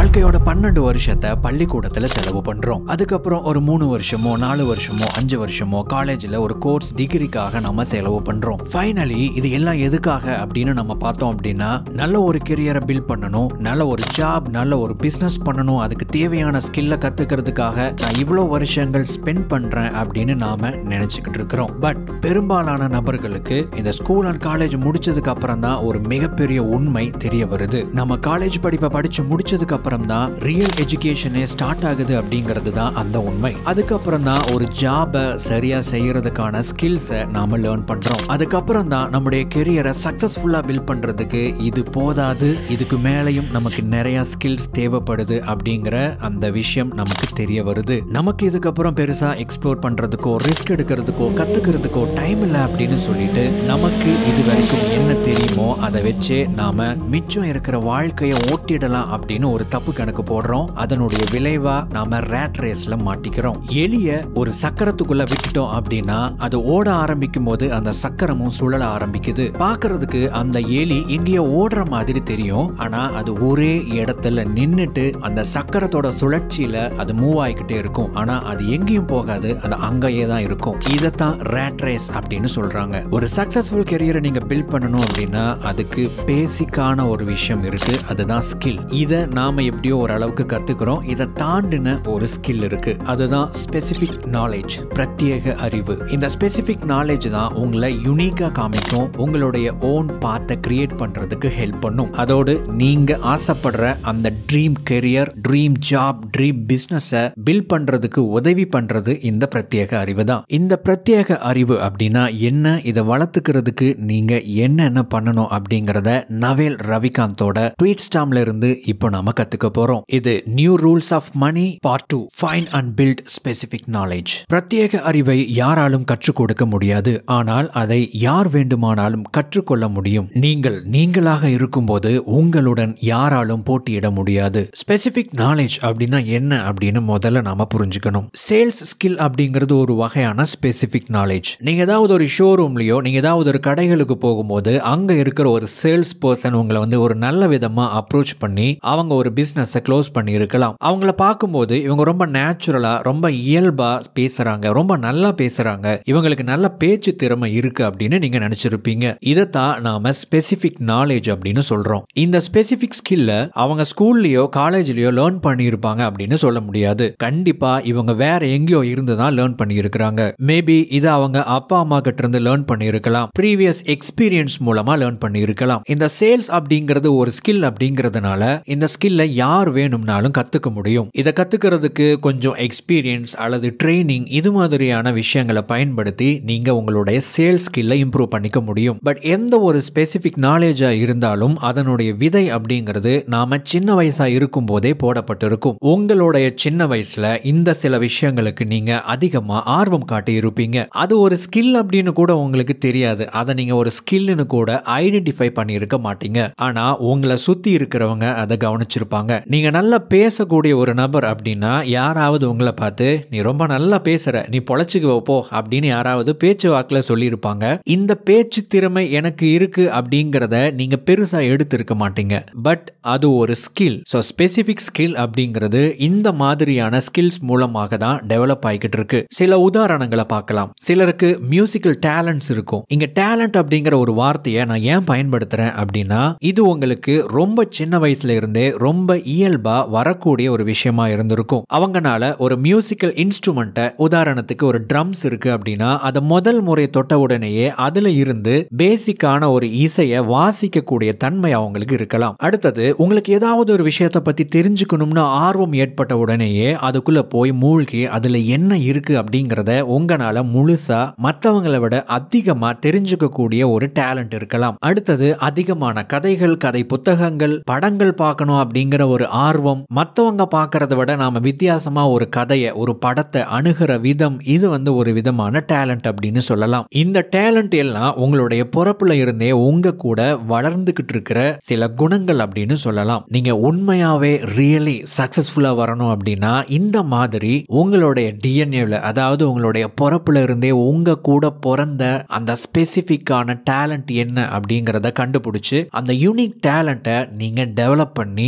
வாழ்க்கையோட பன்னெண்டு வருஷத்தை பள்ளிக்கூடத்துல செலவு பண்றோம் அதுக்கப்புறம் ஒரு மூணு வருஷமோ நாலு வருஷமோ அஞ்சு வருஷமோ காலேஜ்ல ஒரு கோர்ஸ் டிகிரிக்காக நம்ம செலவு பண்றோம் ஃபைனலி இது எல்லாம் எதுக்காக அப்படின்னு நம்ம பார்த்தோம் அப்படின்னா நல்ல ஒரு கெரியரை பில்ட் பண்ணணும் நல்ல ஒரு ஜாப் நல்ல ஒரு பிசினஸ் பண்ணணும் அதுக்கு தேவையான ஸ்கில்லை கத்துக்கிறதுக்காக நான் இவ்வளோ வருஷங்கள் ஸ்பெண்ட் பண்றேன் அப்படின்னு நாம நினைச்சுக்கிட்டு இருக்கிறோம் பட் பெரும்பாலான நபர்களுக்கு இந்த ஸ்கூல் அண்ட் காலேஜ் முடிச்சதுக்கு அப்புறம் தான் ஒரு மிகப்பெரிய உண்மை தெரிய வருது நம்ம காலேஜ் படிப்பை படிச்சு முடிச்சதுக்கு அப்புறம் தான் ரியல் எஜுகேஷனே ஸ்டார்ட் ஆகுது அப்படிங்கிறது தான் அந்த உண்மை அதுக்கப்புறம் தான் ஒரு ஜாபை சரியா செய்யறதுக்கான ஸ்கில்ஸை நாம லேர்ன் பண்றோம் அதுக்கப்புறம் தான் நம்முடைய கெரியரை சக்சஸ்ஃபுல்லா பில்ட் பண்றதுக்கு இது போதாது இதுக்கு மேலேயும் நமக்கு நிறைய ஸ்கில்ஸ் தேவைப்படுது அப்படிங்கிற அந்த விஷயம் நமக்கு தெரிய வருது நமக்கு இதுக்கப்புறம் பெருசா எக்ஸ்ப்ளோர் பண்றதுக்கோ ரிஸ்க் எடுக்கிறதுக்கோ கத்துக்கிறதுக்கோ டைம் இல்லை அப்படின்னு சொல்லிட்டு நமக்கு இது வரைக்கும் என்ன தெரியுமோ அதை வச்சே நாம மிச்சம் இருக்கிற வாழ்க்கையை ஓட்டிடலாம் அப்படின்னு ஒரு தப்பு கணக்கு போடுறோம் அதனுடைய விளைவா நாம ரேட் ரேஸ்ல மாட்டிக்கிறோம் எலிய ஒரு சக்கரத்துக்குள்ள விட்டுட்டோம் அப்படின்னா அது ஓட ஆரம்பிக்கும் போது அந்த சக்கரமும் சுழல ஆரம்பிக்குது பார்க்கிறதுக்கு அந்த எலி எங்கேயோ ஓடுற மாதிரி தெரியும் ஆனா அது ஒரே இடத்துல நின்னுட்டு அந்த சக்கரத்தோட சுழற்சியில அது மூவ் ஆகிக்கிட்டே இருக்கும் ஆனா அது எங்கேயும் போகாது அது அங்கேயே தான் இருக்கும் இதைத்தான் ரேட் ரேஸ் அப்படின்னு சொல்றாங்க ஒரு சக்சஸ்ஃபுல் கெரியரை நீங்க பில்ட் பண்ணணும் அப்படின்னா அதுக்கு பேசிக்கான ஒரு விஷயம் இருக்கு அதுதான் ஸ்கில் இதை நாம எப்படியோ ஓரளவுக்கு கத்துக்கிறோம் இதை தாண்டின ஒரு ஸ்கில் இருக்கு அதுதான் ஸ்பெசிபிக் நாலேஜ் பிரத்யேக அறிவு இந்த ஸ்பெசிபிக் நாலேஜ் தான் உங்களை யுனிக்கா காமிக்கும் உங்களுடைய ஓன் பாத்தை கிரியேட் பண்றதுக்கு ஹெல்ப் பண்ணும் அதோடு நீங்க ஆசைப்படுற அந்த dream career dream job dream பிசினஸை பில்ட் பண்றதுக்கு உதவி பண்றது இந்த பிரத்யேக அறிவு தான் இந்த பிரத்யேக அறிவு அப்படின்னா என்ன இதை வளர்த்துக்கிறதுக்கு நீங்க என்னென்ன பண்ணணும் அப்படிங்கறத நவேல் ரவிகாந்தோட ட்வீட் ஸ்டாம்ல இருந்து இப்போ நாம கத்துக்க போறோம் இது new rules of money part two find and build specific knowledge பிரத்யேக அறிவை யாராலும் கற்றுக் கொடுக்க முடியாது ஆனால் அதை யார் வேண்டுமானாலும் கற்றுக்கொள்ள முடியும் நீங்கள் நீங்களாக இருக்கும்போது உங்களுடன் யாராலும் போட்டியிட முடியாது ஸ்பெசிபிக் நாலேஜ் அப்படின்னா என்ன அப்படின்னு முதல்ல நாம புரிஞ்சுக்கணும் சேல்ஸ் ஸ்கில் அப்படிங்கிறது ஒரு வகையான ஸ்பெசிபிக் நாலேஜ் நீங்க ஏதாவது ஒரு ஷோரூம்லயோ நீங்க ஏதாவது ஒரு கடைகளுக்கு போகும்போது அங்க இருக்கிற ஒரு சேல்ஸ் பர்சன் உங்களை வந்து ஒரு நல்ல விதமா அப்ரோச் பண்ணி அவங்க ஒரு பிசினஸை க்ளோஸ் பண்ணி இருக்கலாம் அவங்கள பார்க்கும்போது இவங்க ரொம்ப நேச்சுரலா ரொம்ப இயல்பா பேசுறாங்க ரொம்ப நல்லா பேசுறாங்க இவங்களுக்கு நல்ல பேச்சு திறமை இருக்கு அப்படின்னு நீங்க நினைச்சிருப்பீங்க இதைத்தான் நாம ஸ்பெசிபிக் நாலேஜ் அப்படின்னு சொல்றோம் இந்த ஸ்பெசிபிக் ஸ்கில்ல அவங்க ஸ்கூல்லயோ காலேஜ்லயோ லேர்ன் பண்ணியிருப்பாங்க அப்படின்னு சொல்ல முடியாது கண்டிப்பா இவங்க வேற எங்கேயோ இருந்து தான் லேர்ன் பண்ணியிருக்கிறாங்க மேபி இதை அவங்க அப்பா அம்மா கிட்ட இருந்து லேர்ன் பண்ணியிருக்கலாம் ப்ரீவியஸ் எக்ஸ்பீரியன்ஸ் மூலமா லேர்ன் பண்ணியிருக்கலாம் இந்த சேல்ஸ் அப்படிங்கிறது ஒரு ஸ்கில் அப்படிங்கிறதுனால இந்த ஸ்கில்ல யார் வேணும்னாலும் கத்துக்க முடியும் இதை கத்துக்கிறதுக்கு கொஞ்சம் எக்ஸ்பீரியன்ஸ் அல்லது ட்ரைனிங் இது மாதிரியான விஷயங்களை பயன்படுத்தி நீங்க உங்களுடைய சேல்ஸ் ஸ்கில்லை இம்ப்ரூவ் பண்ணிக்க முடியும் பட் எந்த ஒரு ஸ்பெசிபிக் நாலேஜா இருந்தாலும் அதனுடைய விதை அப்படிங்கிறது நாம சின்ன வயசா இருக்கும் போதே போடப்பட்டிருக்கும் உங்களுடைய சின்ன வயசுல இந்த சில விஷயங்களுக்கு நீங்க அதிகமா ஆர்வம் காட்டி இருப்பீங்க அது ஒரு ஸ்கில் அப்படின்னு கூட உங்களுக்கு தெரியாது அதை நீங்க ஒரு ஸ்கில்னு கூட ஐடென்டிஃபை பண்ணியிருக்க மாட்டீங்க ஆனா உங்களை சுத்தி இருக்கிறவங்க அதை கவனிச்சிருப்பாங்க நீங்க நல்லா பேசக்கூடிய ஒரு நபர் அப்படின்னா யாராவது உங்களை பார்த்து நீ ரொம்ப நல்லா பேசுற நீ பொழைச்சுக்கு போ அப்படின்னு யாராவது பேச்சு வாக்கில் சொல்லியிருப்பாங்க இந்த பேச்சு திறமை எனக்கு இருக்கு அப்படிங்கிறத நீங்க பெருசா எடுத்திருக்க மாட்டீங்க பட் அது ஒரு ஸ்கில் ஸோ ஸ்பெசிபிக் ஸ்கில் அப்படிங்கிறது இந்த மாதிரியான ஸ்கில்ஸ் மூலமாக தான் டெவலப் ஆகிக்கிட்டு இருக்கு சில உதாரணங்களை பார்க்கலாம் சிலருக்கு மியூசிக்கல் டேலண்ட்ஸ் இருக்கும் இங்க டேலண்ட் அப்படிங்கிற ஒரு வார்த்தையை நான் ஏன் பயன்படுத்துறேன் அப்படின்னா இது உங்களுக்கு ரொம்ப சின்ன வயசுல இருந்தே ரொம்ப இயல்பா வரக்கூடிய ஒரு விஷயமா இருந்திருக்கும் அவங்கனால ஒரு மியூசிக்கல் இன்ஸ்ட்ருமெண்ட்டை உதாரணத்துக்கு ஒரு ட்ரம்ஸ் இருக்கு அப்படின்னா அதை முதல் முறை தொட்ட உடனேயே அதுல இருந்து பேசிக்கான ஒரு இசையை வாசிக்கக்கூடிய தன்மை அவங்களுக்கு இருக்கலாம் அடுத்தது உங்களுக்கு ஏதாவது ஒரு விஷயத்தை பத்தி தெரிஞ்சுக்கணும்னு ஆர்வம் ஏற்பட்ட உடனேயே அதுக்குள்ள போய் மூழ்கி அதுல என்ன இருக்கு அப்படிங்கிறத உங்களால முழுசா மற்றவங்களை விட அதிகமா தெரிஞ்சுக்கக்கூடிய ஒரு டேலண்ட் இருக்கலாம் அடுத்தது அதிகமான கதைகள் கதை புத்தகங்கள் படங்கள் பார்க்கணும் அப்படிங்கிற ஒரு ஆர்வம் மற்றவங்க பார்க்கறத விட நாம வித்தியாசமா ஒரு கதையை ஒரு படத்தை அணுகிற விதம் இது வந்து ஒரு விதமான டேலண்ட் அப்படின்னு சொல்லலாம் இந்த டேலண்ட் எல்லாம் உங்களுடைய பிறப்புல இருந்தே உங்க கூட வளர்ந்துகிட்டு இருக்கிற சில குணங்கள் அப்படின்னு சொல்லலாம் நீங்க உண்மையாவே ரியலி சக்சஸ்ஃபுல்லா வரணும் அப்படின்னா இந்த மாதிரி உங்களுடைய டிஎன்ஏவில் அதாவது உங்களுடைய பிறப்புல இருந்தே உங்க கூட பிறந்த அந்த ஸ்பெசிஃபிக்கான டேலண்ட் என்ன அப்படிங்கிறத கண்டுபிடிச்சு அந்த யூனிக் டேலண்ட்டை நீங்க டெவலப் பண்ணி ஒரு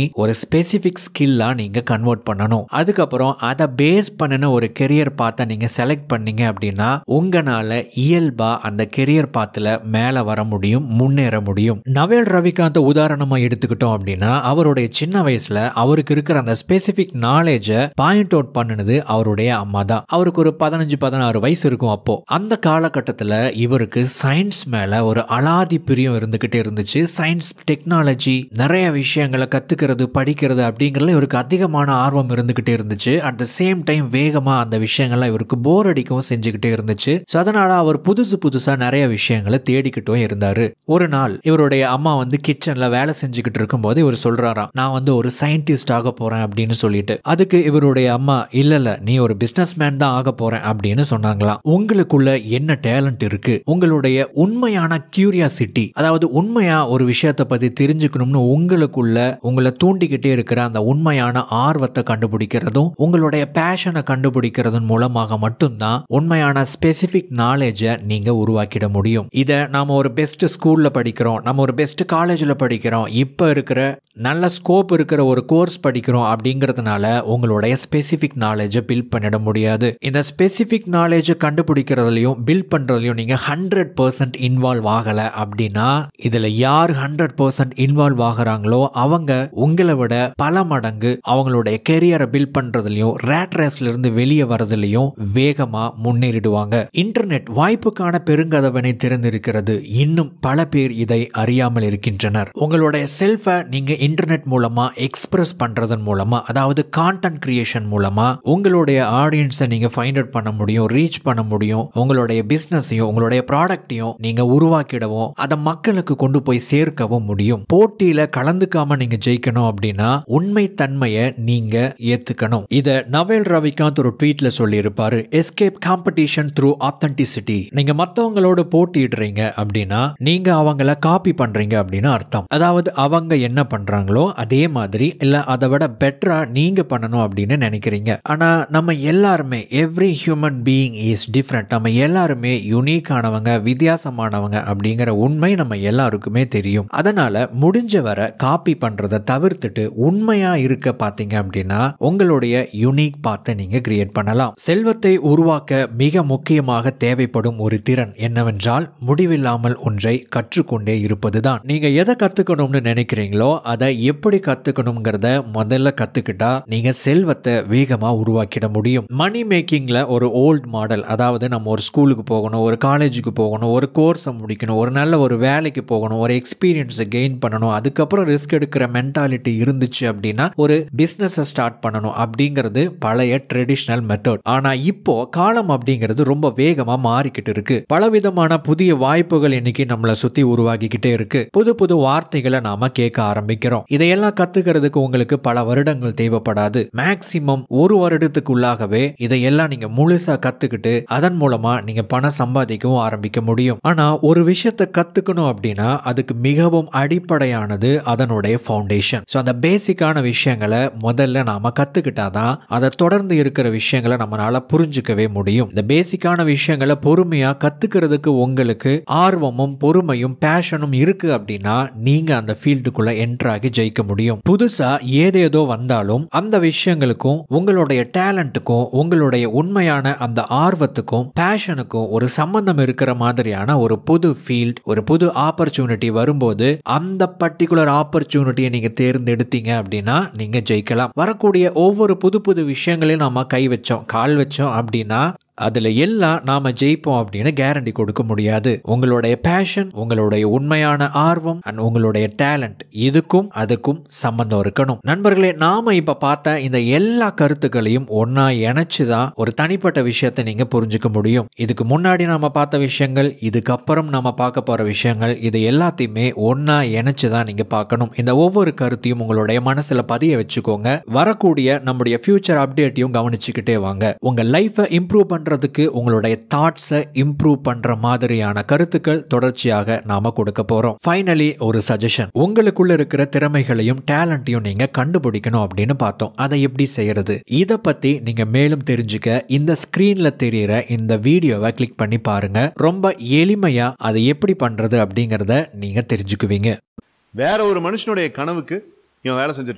ஸ்பெசிஃபிக் ஸ்கில்லாக நீங்கள் கன்வெர்ட் பண்ணணும் அதுக்கப்புறம் அதை பேஸ் பண்ணின ஒரு கெரியர் பாத்தை நீங்கள் செலக்ட் பண்ணீங்க அப்படின்னா உங்களால் இயல்பாக அந்த கெரியர் பாத்தில் மேலே வர முடியும் முன்னேற முடியும் நவேல் ரவிகாந்த் உதாரணமாக எடுத்துக்கிட்டோம் அப்படின்னா அவருடைய சின்ன வயசில் அவருக்கு இருக்கிற அந்த ஸ்பெசிஃபிக் நாலேஜை பாயிண்ட் அவுட் பண்ணினது அவருடைய அம்மா தான் அவருக்கு ஒரு பதினஞ்சு பதினாறு வயசு இருக்கும் அப்போ அந்த காலகட்டத்தில் இவருக்கு சயின்ஸ் மேலே ஒரு அலாதி பிரியம் இருந்துக்கிட்டே இருந்துச்சு சயின்ஸ் டெக்னாலஜி நிறைய விஷயங்களை கற்றுக்கிறது படிக்கிறது அப்படிங்கிறதுல இவருக்கு அதிகமான ஆர்வம் இருந்துக்கிட்டே இருந்துச்சு அட் த சேம் டைம் வேகமாக அந்த விஷயங்கள்லாம் இவருக்கு போர் அடிக்கவும் செஞ்சுக்கிட்டே இருந்துச்சு ஸோ அதனால அவர் புதுசு புதுசாக நிறைய விஷயங்களை தேடிக்கிட்டும் இருந்தார் ஒரு நாள் இவருடைய அம்மா வந்து கிச்சனில் வேலை செஞ்சுக்கிட்டு இருக்கும்போது இவர் சொல்கிறாராம் நான் வந்து ஒரு சயின்டிஸ்ட் ஆக போகிறேன் அப்படின்னு சொல்லிட்டு அதுக்கு இவருடைய அம்மா இல்லை இல்லை நீ ஒரு பிஸ்னஸ் மேன் தான் ஆக போகிறேன் அப்படின்னு சொன்னாங்களாம் உங்களுக்குள்ள என்ன டேலண்ட் இருக்கு உங்களுடைய உண்மையான கியூரியாசிட்டி அதாவது உண்மையா ஒரு விஷயத்தை பற்றி தெரிஞ்சுக்கணும்னு உங்களுக்குள்ள உங்களை தூண்டிக்கிட்டே இருக்கிற அந்த உண்மையான ஆர்வத்தை கண்டுபிடிக்கிறதும் உங்களுடைய பேஷனை கண்டுபிடிக்கிறதன் மூலமாக மட்டும்தான் உண்மையான ஸ்பெசிஃபிக் நாலேஜை நீங்க உருவாக்கிட முடியும் இதை நாம ஒரு பெஸ்ட் ஸ்கூல்ல படிக்கிறோம் நம்ம ஒரு பெஸ்ட் காலேஜில் படிக்கிறோம் இப்போ இருக்கிற நல்ல ஸ்கோப் இருக்கிற ஒரு கோர்ஸ் படிக்கிறோம் அப்படிங்கிறதுனால உங்களுடைய ஸ்பெசிஃபிக் நாலேஜை பில்ட் பண்ணிட முடியாது இந்த ஸ்பெசிஃபிக் நாலேஜை கண்டுபிடிக்கிறதுலையும் பில்ட் பண்ணுறதுலையும் நீங்கள் ஹண்ட்ரட் பர்சன்ட் இன்வால்வ் ஆகலை அப்படின்னா இதில் யார் ஹண்ட்ரட் பர்சன்ட் இன்வால்வ் ஆகுறாங்களோ அவங்க உங்களை விட பல மடங்கு அவங்களுடைய கெரியரை பில்ட் பண்ணுறதுலையும் ரேட் ரேஸ்ல இருந்து வெளியே வரதுலையும் வேகமாக முன்னேறிடுவாங்க இன்டர்நெட் வாய்ப்புக்கான பெருங்கதவனை திறந்திருக்கிறது இன்னும் பல பேர் இதை அறியாமல் இருக்கின்றனர் உங்களுடைய செல்ஃபை நீங்க இன்டர்நெட் மூலமா எக்ஸ்பிரஸ் பண்றதன் மூலமா அதாவது கான்டென்ட் கிரியேஷன் மூலமா உங்களுடைய ஆடியன்ஸை நீங்க ஃபைண்ட் அவுட் பண்ண முடியும் ரீச் பண்ண முடியும் உங்களுடைய பிசினஸையும் உங்களுடைய ப்ராடக்டையும் நீங்க உருவாக்கிடவும் அதை மக்களுக்கு கொண்டு போய் சேர்க்கவும் முடியும் போட்டியில கலந்துக்காம நீங்க ஜெயிக்கணும் அப்படின்னா உண்மை தன்மையை நீங்க ஏத்துக்கணும் இத நவேல் ரவிகாந்த் ஒரு ட்வீட்ல சொல்லியிருப்பாரு எஸ்கேப் காம்படிஷன் த்ரூ ஆத்தென்டிசிட்டி நீங்க மத்தவங்களோட போட்டியிடுறீங்க அப்படின்னா நீங்க அவங்கள காப்பி பண்றீங்க அப்படின்னு அர்த்தம் அதாவது அவங்க என்ன பண்றாங்களோ அதே மாதிரி இல்ல அதை விட பெட்டரா நீங்க பண்ணணும் அப்படின்னு நினைக்கிறீங்க ஆனா நம்ம எல்லாருமே every human being is different நம்ம எல்லாருமே யூனிக்கானவங்க வித்தியாசமானவங்க அப்படிங்கிற உண்மை நம்ம எல்லாருக்குமே தெரியும் அதனால முடிஞ்ச வரை காப்பி பண்றதை தவிர்த்துட்டு உண்மையா இருக்க பாத்தீங்க அப்படின்னா உங்களுடைய யூனிக் பாத்தை நீங்க கிரியேட் பண்ணலாம் செல்வத்தை உருவாக்க மிக முக்கியமாக தேவைப்படும் ஒரு திறன் என்னவென்றால் முடிவில்லாமல் ஒன்றை கற்றுக்கொண்டே இருப்பதுதான் நீங்க எதை கத்துக்கணும்னு நினைக்கிறீங்களோ அதை எப்படி கத்துக்கணுங்கிறத முதல்ல கத்துக்கிட்டா நீங்க செல்வத்தை வேகமா உருவாக்கிட முடியும் மணி மேக்கிங்ல ஒரு ஓல்ட் மாடல் அதாவது நம்ம ஒரு ஸ்கூலுக்கு போகணும் ஒரு காலேஜுக்கு போகணும் ஒரு கோர்ஸை முடிக்கணும் ஒரு நல்ல ஒரு வேலைக்கு போகணும் ஒரு எக்ஸ்பீரியன்ஸை கெயின் பண்ணணும் அதுக்கப்புறம் ரிஸ்க் எடுக்கிற மென்டாலிட்டி இருந்துச்சு அப்படின்னா ஒரு பிஸ்னஸை ஸ்டார்ட் பண்ணணும் அப்படிங்கிறது பழைய ட்ரெடிஷ்னல் மெத்தட் ஆனா இப்போ காலம் அப்படிங்கிறது ரொம்ப வேகமா மாறிக்கிட்டு இருக்கு பலவிதமான புதிய வாய்ப்புகள் இன்னைக்கு நம்மளை சுத்தி உருவாகிக்கிட்டே இருக்கு புது புது வார்த்தைகளை நாம கேட்க ஆரம்பிக்கிறோம் இதையெல்லாம் கத்துக்கிறதுக்கு உங்களுக்கு பல வருடங்கள் தேவைப்படாது மேக்சிமம் ஒரு வருடத்துக்குள்ளாகவே இதையெல்லாம் நீங்க முழுசா கத்துக்கிட்டு அதன் மூலமா நீங்க பணம் சம்பாதிக்கவும் ஆரம்பிக்க முடியும் ஆனா ஒரு விஷயத்தை கத்துக்கணும் அப்படின்னா அதுக்கு மிகவும் அடிப்படையானது அதனுடைய ஃபவுண்டேஷன் ஸோ அந்த பேசிக்கான விஷயங்களை முதல்ல நாம கத்துக்கிட்டாதான் அதை தொடர்ந்து இருக்கிற விஷயங்களை நம்மளால புரிஞ்சுக்கவே முடியும் இந்த பேசிக்கான விஷயங்களை பொறுமையா கத்துக்கிறதுக்கு உங்களுக்கு ஆர்வமும் பொறுமையும் பேஷனும் இருக்கு அப்படின்னா நீங்க அந்த ஃபீல்டுக்குள்ள என்ட்ராகி ஜெயிக்க முடியும் புதுசா ஏதேதோ வந்தாலும் அந்த விஷயங்களுக்கும் உங்களுடைய டேலண்ட்டுக்கும் உங்களுடைய உண்மையான அந்த ஆர்வத்துக்கும் பேஷனுக்கும் ஒரு சம்பந்தம் இருக்கிற மாதிரியான ஒரு புது ஃபீல்ட் ஒரு புது ஆப்பர்ச்சுனிட்டி வரும்போது அந்த பர்டிகுலர் ஆப்பர்ச்சுனிட்டியை நீங்க தேர்ந்தெடுத்தீங்க அப்படின்னா நீங்க ஜெயிக்கலாம் வரக்கூடிய ஒவ்வொரு புது புது விஷயங்களையும் நாம கை வச்சோம் கால் வச்சோம் அப்படின்னா அதில் எல்லாம் நாம் ஜெயிப்போம் அப்படின்னு கேரண்டி கொடுக்க முடியாது உங்களுடைய பேஷன் உங்களுடைய உண்மையான ஆர்வம் அண்ட் உங்களுடைய டேலண்ட் இதுக்கும் அதுக்கும் சம்பந்தம் இருக்கணும் நண்பர்களே நாம இப்போ பார்த்த இந்த எல்லா கருத்துக்களையும் ஒன்றா இணைச்சு தான் ஒரு தனிப்பட்ட விஷயத்தை நீங்கள் புரிஞ்சுக்க முடியும் இதுக்கு முன்னாடி நாம பார்த்த விஷயங்கள் இதுக்கப்புறம் நாம பார்க்க போகிற விஷயங்கள் இது எல்லாத்தையுமே ஒன்றா இணைச்சு தான் நீங்கள் பார்க்கணும் இந்த ஒவ்வொரு கருத்தையும் உங்களுடைய மனசில் பதிய வச்சுக்கோங்க வரக்கூடிய நம்முடைய ஃபியூச்சர் அப்டேட்டையும் கவனிச்சுக்கிட்டே வாங்க உங்கள் லைஃப்பை இம்ப்ரூவ் பண்ணுற பண்றதுக்கு உங்களுடைய தாட்ஸை இம்ப்ரூவ் பண்ற மாதிரியான கருத்துக்கள் தொடர்ச்சியாக நாம கொடுக்க போறோம் ஃபைனலி ஒரு சஜஷன் உங்களுக்குள்ள இருக்கிற திறமைகளையும் டேலண்ட்டையும் நீங்க கண்டுபிடிக்கணும் அப்படின்னு பார்த்தோம் அதை எப்படி செய்யறது இதை பத்தி நீங்க மேலும் தெரிஞ்சுக்க இந்த ஸ்கிரீன்ல தெரியிற இந்த வீடியோவை கிளிக் பண்ணி பாருங்க ரொம்ப எளிமையா அதை எப்படி பண்றது அப்படிங்கறத நீங்க தெரிஞ்சுக்குவீங்க வேற ஒரு மனுஷனுடைய கனவுக்கு இவன் வேலை செஞ்சுட்டு இருக்கான்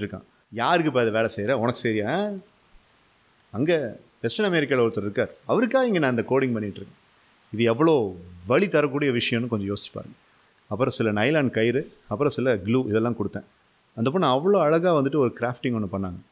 யாருக்கு இப்போ அது வேலை செய்கிற உனக்கு சரியா அங்கே வெஸ்டர்ன் அமெரிக்காவில் ஒருத்தர் இருக்கார் அவருக்காக இங்கே நான் இந்த கோடிங் பண்ணிகிட்டு இருக்கேன் இது எவ்வளோ வழி தரக்கூடிய விஷயம்னு கொஞ்சம் யோசிச்சு பாருங்க அப்புறம் சில நைலான் கயிறு அப்புறம் சில க்ளூ இதெல்லாம் கொடுத்தேன் அந்த பொண்ணு அவ்வளோ அழகாக வந்துட்டு ஒரு கிராஃப்டிங் ஒன்று பண்ணாங்க